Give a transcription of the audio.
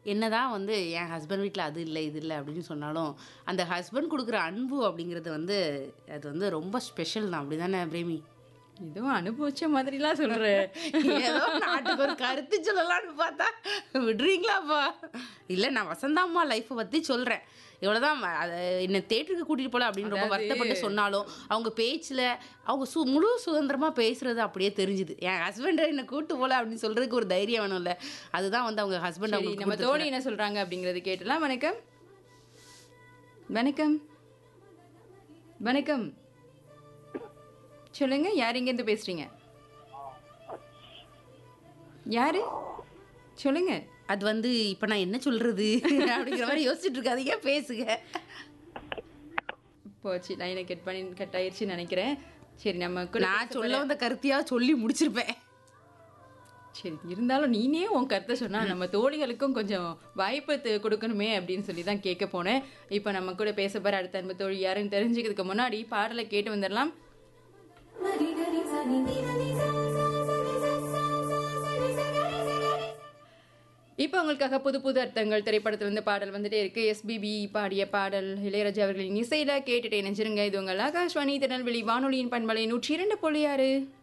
என்னதான் வந்து என் ஹஸ்பண்ட் வீட்டில் அது இல்லை இது இல்லை அப்படின்னு சொன்னாலும் அந்த ஹஸ்பண்ட் கொடுக்குற அன்பு அப்படிங்கிறது வந்து அது வந்து ரொம்ப ஸ்பெஷல் தான் அப்படி தானே பிரேமி இதுவும் அனுபவிச்ச மாதிரிலாம் சொல்ற ஏதோ நாட்டுக்கு ஒரு கருத்து சொல்லலாம்னு பார்த்தா விடுறீங்களாப்பா இல்லை நான் வசந்தாம்மா லைஃப்பை பற்றி சொல்கிறேன் இவ்வளோதான் அதை என்னை தேட்டருக்கு கூட்டிகிட்டு போல அப்படின்னு ரொம்ப வருத்தப்பட்டு சொன்னாலும் அவங்க பேச்சில் அவங்க சு முழு சுதந்திரமாக பேசுறது அப்படியே தெரிஞ்சுது என் ஹஸ்பண்டை என்னை கூட்டு போல அப்படின்னு சொல்கிறதுக்கு ஒரு தைரியம் வேணும்ல அதுதான் வந்து அவங்க ஹஸ்பண்ட் சரி அவங்க நம்ம தோழி என்ன சொல்றாங்க அப்படிங்கறது கேட்டலாம் வணக்கம் வணக்கம் வணக்கம் சொல்லுங்க யார் இருந்து பேசுறீங்க யாரு சொல்லுங்க அது வந்து இப்போ நான் என்ன சொல்கிறது அப்படிங்கிற மாதிரி யோசிச்சுட்டு இருக்காதீங்க பேசுங்க போச்சு லைனை கட் பண்ணி கட் ஆயிடுச்சுன்னு நினைக்கிறேன் சரி நம்ம கூட நான் சொல்ல வந்த கருத்தையாக சொல்லி முடிச்சிருப்பேன் சரி இருந்தாலும் நீனே உன் கருத்தை சொன்னா நம்ம தோழிகளுக்கும் கொஞ்சம் வாய்ப்பு து- கொடுக்கணுமே அப்படின்னு சொல்லி தான் கேட்க போனேன் இப்போ நம்ம கூட பேச போற அடுத்த அன்பு தோழி யாருன்னு தெரிஞ்சுக்கிறதுக்கு முன்னாடி பாடலை கேட்டு வந்துடலாம் இப்போ உங்களுக்காக புது புது அர்த்தங்கள் திரைப்படத்துல இருந்து பாடல் வந்துட்டே இருக்கு எஸ்பிபி பாடிய பாடல் இளையராஜா அவர்களின் இசையில கேட்டுட்டே நினைச்சிருங்க இது உங்கள் ஆகாஷ்வாணி திருநெல்வேலி வானொலியின் பண்பலை நூற்றி இரண்டு புள்ளி ஆறு